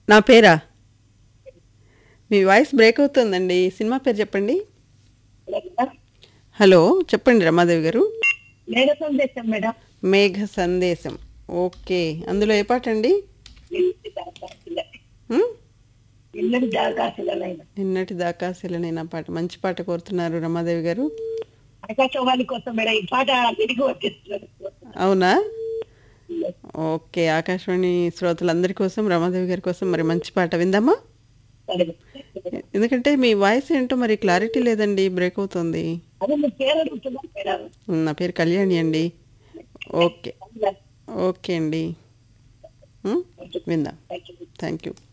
నా పేరా మీ వాయిస్ బ్రేక్ అవుతుందండి సినిమా పేరు చెప్పండి హలో చెప్పండి రమాదేవి గారు మేఘ సందేశం మేడం మేఘ సందేశం ఓకే అందులో ఏ పాట అండి ఎన్నటి దాకాశిల- ఉమ్? ఎన్నటి దాకాశిలనైనా నిన్నటి దాకా శిలనైన పాట మంచి పాట కోరుతున్నారు రమాదేవి గారు ఆకాశవాణి కోసం మేడం ఈ పాట తిరిగి వచ్చేస్తున్నారు అవునా ఓకే ఆకాశవాణి శ్రోతలందరి కోసం రమాదేవి గారి కోసం మరి మంచి పాట విందామా సరే. ఎందుకంటే మీ వాయిస్ ఏంటో మరి క్లారిటీ లేదండి బ్రేక్ అవుతుంది అదే మీ పేరు అడుగుతున్నాను మేడం నా పేరు కళ్యాణి అండి ఓకే ఓకే అండి ఉమ్, విందాం థ్యాంక్ యూ థ్యాంక్ యూ